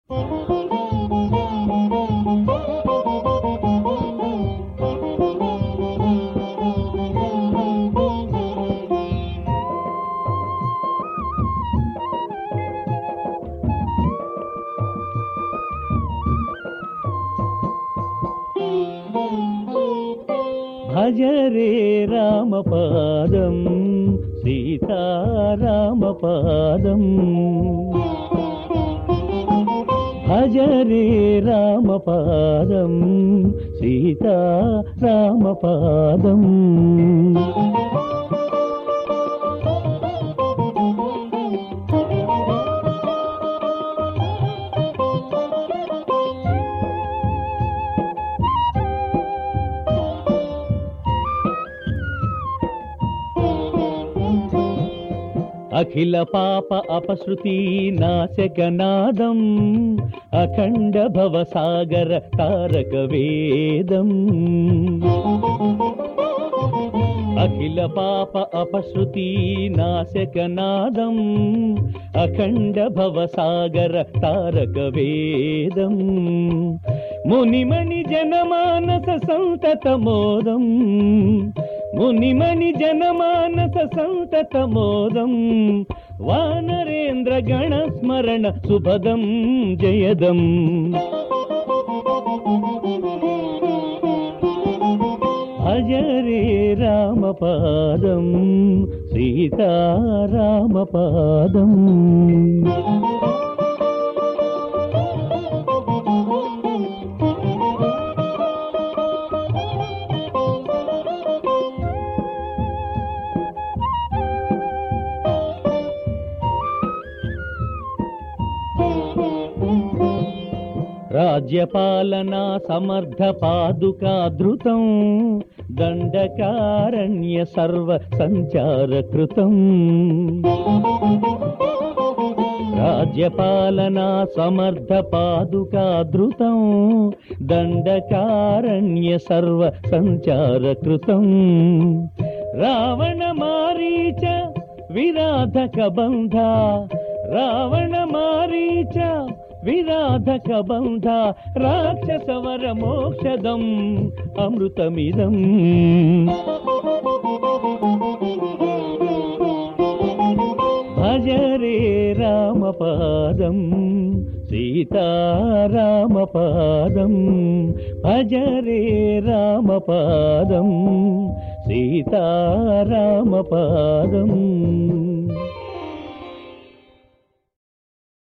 భజ రే రామపాదం సీతారామపాదం భజ రే రామపాదం సీతారామపాదం అఖిల పాప అపశృతి నాశకనాదం అఖండ భవసాగర తారక వేదం అఖిల పాప అపశృతి నాశకనాదం అఖండ భవసాగర తారక వేదం మునిమణి జనమానస సంతత మోదం మునిమణి జనమానస సంతత మోదం వానరేంద్ర గణ స్మరణ సుభదం జయదం భజ రే రామపాదం సీతారామపాదం రాజ్యపాలనా సమర్థ పాదుకాధృతం దండకారణ్య సర్వ సంచారకృతం రాజ్యపాలనా సమర్థ పాదుకాధృతం దండకారణ్య సర్వ సంచారకృతం రావణ మారీచ విరాధక బంధ రావణ మారీచ విరాధక బంధ రాక్షసవర మోక్షదం అమృతమిదం భజ రే రామపాదం సీతారామపాదం భజ రే రామపాదం సీతారామపాదం